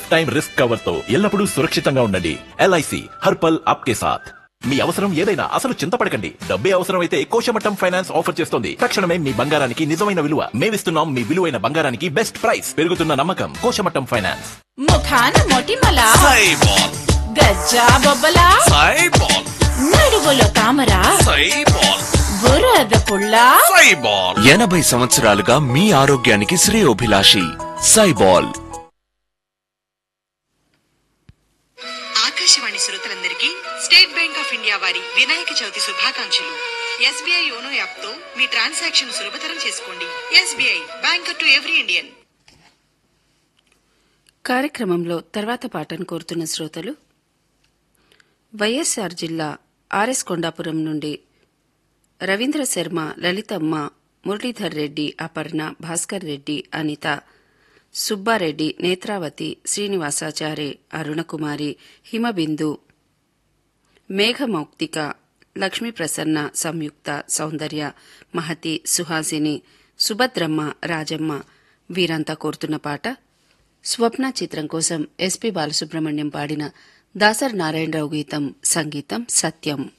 life time risk cover తో ఎల్లప్పుడూ సురక్షితంగా ఉండండి ఎల్ఐసి హర్పల్ ఆప్కే సాథ్ మీ అవసరం ఏదైనా అసలు చింతపడకండి డబ్బే అవసరం అయితే కోశమట్టం ఫైనాన్స్ ఆఫర్ చేస్తోంది తక్షణమే మీ బంగారానికి నిజమైన విలువ మేమిస్తున్నాం మీ విలువైన బంగారానికి బెస్ట్ ప్రైస్ పెరుగుతున్న నమ్మకం కోశమట్టం ఫైనాన్స్ ముఖాన మొటిమల సైబాల్ గజ్జా బొబ్బల సైబాల్ నడువులో తామర సైబాల్ బురద పుల్ల సైబాల్ ఎనభై సంవత్సరాలుగా మీ ఆరోగ్యానికి శ్రేయోభిలాషి సైబాల్ ఆకాశవాణి శ్రోతలందరికీ స్టేట్ బ్యాంక్ ఆఫ్ ఇండియా వారి వినాయక చవితి శుభాకాంక్షలు ఎస్బీఐ యోనో యాప్ తో మీ ట్రాన్సాక్షన్ సులభతరం చేసుకోండి SBI banker to every Indian కార్యక్రమంలో తర్వాత పాటను కోరుతున్న శ్రోతలు వైఎస్ఆర్ జిల్లా ఆర్ఎస్ కొండాపురం నుండి రవీంద్ర శర్మ లలితమ్మ మురళీధర్ రెడ్డి అపర్ణ భాస్కర్ రెడ్డి అనిత సుబ్బారెడ్డి నేత్రావతి శ్రీనివాసాచారి అరుణకుమారి హిమబిందు మేఘమౌక్తిక లక్ష్మీప్రసన్న సంయుక్త సౌందర్య మహతి సుహాసిని సుభద్రమ్మ రాజమ్మ వీరంతా కోరుతున్న పాట స్వప్న చిత్రం కోసం ఎస్పి బాలసుబ్రహ్మణ్యం పాడిన దాసర్ నారాయణరావు గీతం సంగీతం సత్యం